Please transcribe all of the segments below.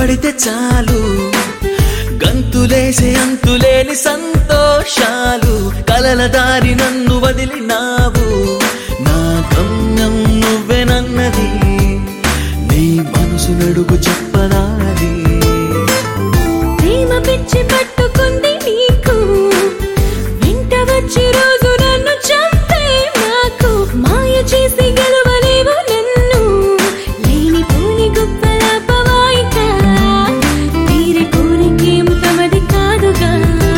పడితే చాలు గంతులేసే అంతులేని సంతోషాలు కలల దారి నన్ను వదిలినావు నా గమ్యం నువ్వెనన్నది నీ మనసు నడుగు చెప్పనాది ప్రేమ పిచ్చి పట్టుకుంది నీకు వెంట వచ్చి రోజు నన్ను చంపే నాకు మాయ చేసి గెలవలేవు నన్ను లేని పోని గొప్పల పవాయిక తీరి కోరికేం తమది కాదుగా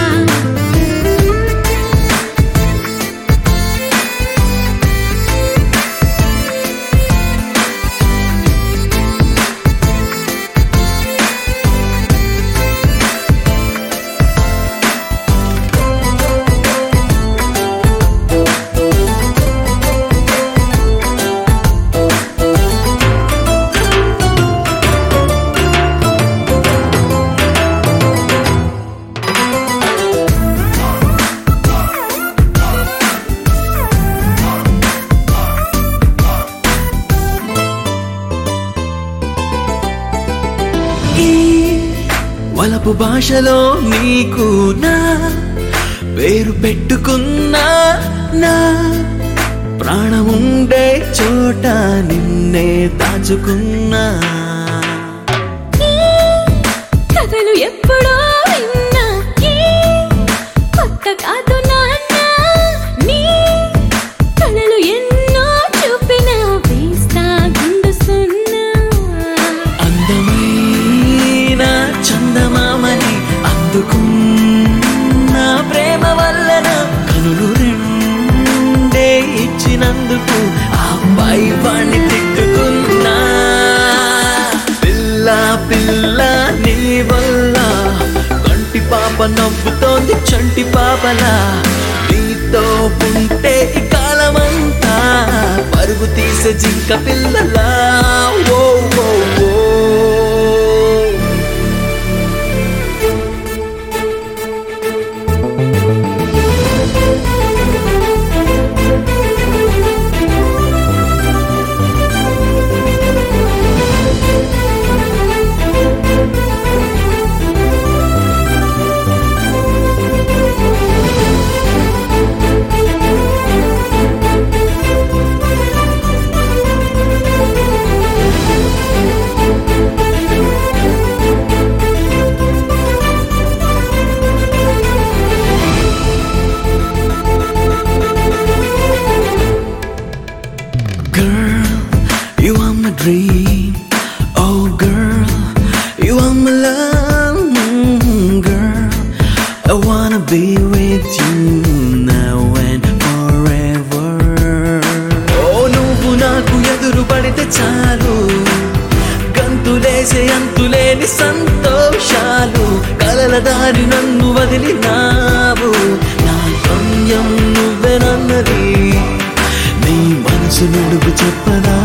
ఈ వలపు భాషలో నీకు నా పేరు పెట్టుకున్నా నా ప్రాణముండే చోట నిన్నే దాచుకున్నా ఈ కథలు ఎప్పుడో విన్నా ఈ కొత్త కాదు నాన్న నీ కళలు ఎన్నో చూపిన వేస్తా గుండు సున్నా అందమైన చందమామని అందుకున్న ప్రేమ వల్లన కనులు రెండే ఇచ్చినందుకు ఆ పై వాణ్ణి తిట్టుకున్నా పిల్ల పిల్ల నీ వల్ల కంటి పాప నవ్వుతోంది చంటి పాపలా నీతో ఉంటే ఈ కాలమంతా పరుగు తీసే జింక పిల్లలా ఓ ఓ ఓ Girl, you are my dream. Oh, girl, you are my love. Mm, Girl, I wanna be with you now and forever. Oh, నువ్వు నాకు ఎదురు పడితే చాలు గంతులేసే అంతులేని సంతోషాలు కలల దారి నన్ను వదిలినావు నా గమ్యం నువ్వెనన్నది నీ మనసు నుడుగు చెప్పనా